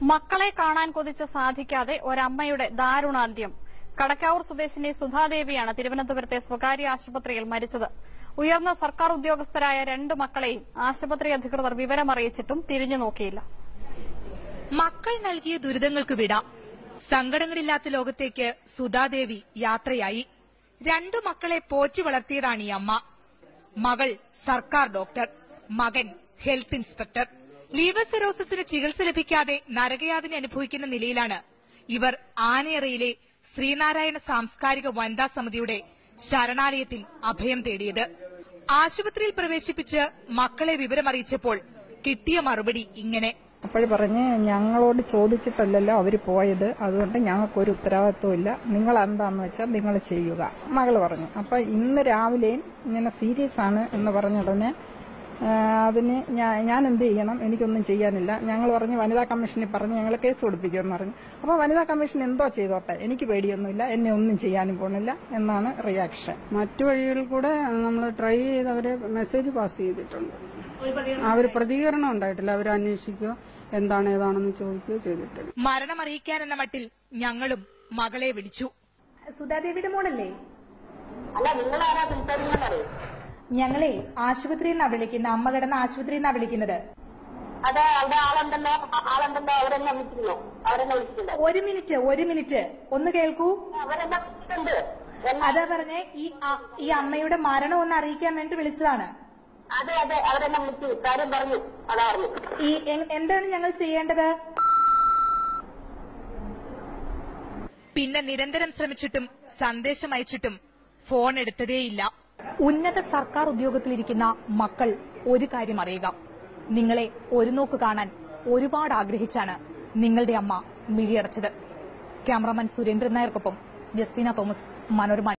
മക്കളെ കാണാൻ കൊതിച്ച് സാധിക്കാതെ ഒരമ്മയുടെ ദാരുണാന്ത്യം കടക്കാവൂർ സ്വദേശിനി സുധാദേവിയാണ് തിരുവനന്തപുരത്തെ സ്വകാര്യ ആശുപത്രിയിൽ മരിച്ചത് ഉയർന്ന സർക്കാർ ഉദ്യോഗസ്ഥരായ രണ്ട് മക്കളെയും ആശുപത്രി അധികൃതർ വിവരമറിയിച്ചിട്ടും തിരിഞ്ഞു നോക്കിയില്ല മക്കൾ നൽകിയ ദുരിതങ്ങൾക്ക് വിട സങ്കടങ്ങളില്ലാത്ത ലോകത്തേക്ക് സുധാദേവി യാത്രയായി രണ്ടു മക്കളെ പോച്ചു വളർത്തിയതാണ് ഈ അമ്മ മകൾ സർക്കാർ ഡോക്ടർ മകൻ ഹെൽത്ത് ഇൻസ്പെക്ടർ ലീവർ സെറോസിന് ചികിത്സ ലഭിക്കാതെ നരകയാതന അനുഭവിക്കുന്ന നിലയിലാണ് ഇവർ ആനയറയിലെ ശ്രീനാരായണ സാംസ്കാരിക വനിതാ സമിതിയുടെ ശരണാലയത്തിൽ അഭയം തേടിയത് ആശുപത്രിയിൽ പ്രവേശിപ്പിച്ച് മക്കളെ വിവരമറിയിച്ചപ്പോൾ കിട്ടിയ മറുപടി ഇങ്ങനെ അപ്പോൾ പറഞ്ഞ് ഞങ്ങളോട് ചോദിച്ചിട്ടല്ലല്ലോ അവർ പോയത് അതുകൊണ്ട് ഞങ്ങൾക്കൊരു ഉത്തരവാദിത്വം ഇല്ല നിങ്ങൾ എന്താന്ന് വെച്ചാൽ നിങ്ങൾ ചെയ്യുക മകൾ പറഞ്ഞു അപ്പൊ ഇന്ന് രാവിലെയും ഇങ്ങനെ സീരിയസ് ആണ് എന്ന് പറഞ്ഞ ഉടനെ ആ, അതിന് ഞാ- ഞാൻ എന്ത് ചെയ്യണം എനിക്കൊന്നും ചെയ്യാനില്ല ഞങ്ങൾ പറഞ്ഞു വനിതാ കമ്മീഷനിൽ പറഞ്ഞ് ഞങ്ങൾ കേസ് കൊടുപ്പിക്കുമെന്ന് പറഞ്ഞു അപ്പോൾ വനിതാ കമ്മീഷൻ എന്തോ ചെയ്തോട്ടെ എനിക്ക് പേടിയൊന്നുമില്ല എന്നെ ഒന്നും ചെയ്യാനും പോണില്ല എന്നാണ് റിയാക്ഷൻ മറ്റു വഴികളിൽ കൂടെ നമ്മൾ ട്രൈ ചെയ്ത് അവരെ മെസ്സേജ് പാസ് ചെയ്തിട്ടുണ്ട് അവർ പ്രതികരണം ഉണ്ടായിട്ടില്ല അവർ അന്വേഷിക്കുകയോ എന്താണ് ഏതാണെന്ന് ചോദിക്കുകയോ ചെയ്തിട്ടില്ല മരണം അറിയിക്കാൻ എന്ന മട്ടിൽ ഞങ്ങളും മകളെ വിളിച്ചു സുധാദേവിയുടെ മോളല്ലേ അല്ല നിങ്ങൾ ആരാ സംസാരിക്കാൻ പറയും ഞങ്ങളെ ആശുപത്രിയിൽ നിന്നാ വിളിക്കുന്നത് അമ്മ കിടന്ന ആശുപത്രിയിൽ നിന്നാ വിളിക്കുന്നത് അത് അവിടെ ആളുണ്ടല്ലോ ആ- ആളുണ്ടല്ലോ അവരെന്നെ വിളിച്ചിരുന്നു അവരെന്നെ വിളിച്ചിട്ടുണ്ട് ഒരു മിനിറ്റ് ഒരു മിനിറ്റ് ഒന്ന് കേൾക്കൂ അവരെന്നെ വിളിച്ചിട്ടുണ്ട് എന്നെ- അതാ പറഞ്ഞേ ഈ അ- ഈ അമ്മയുടെ മരണം ഒന്ന് അറിയിക്കാൻ വേണ്ടി വിളിച്ചതാണ് അതെ അതെ അവരെന്നെ വിളിച്ചു കാര്യം പറഞ്ഞു അതാ പറഞ്ഞു ഈ എ- എന്താണ് ഞങ്ങൾ ചെയ്യേണ്ടത് പിന്നെ നിരന്തരം ശ്രമിച്ചിട്ടും സന്ദേശം അയച്ചിട്ടും ഫോൺ എടുത്തതേയില്ല ഉന്നത സർക്കാർ ഉദ്യോഗത്തിലിരിക്കുന്ന മക്കൾ ഒരു കാര്യം അറിയുക നിങ്ങളെ ഒരു നോക്ക് കാണാൻ ഒരുപാട് ആഗ്രഹിച്ചാണ് നിങ്ങളുടെ അമ്മ മിഴിയടച്ചത് ക്യാമറമാൻ സുരേന്ദ്രൻ നായർക്കൊപ്പം ജസ്റ്റിന തോമസ് മനോരമ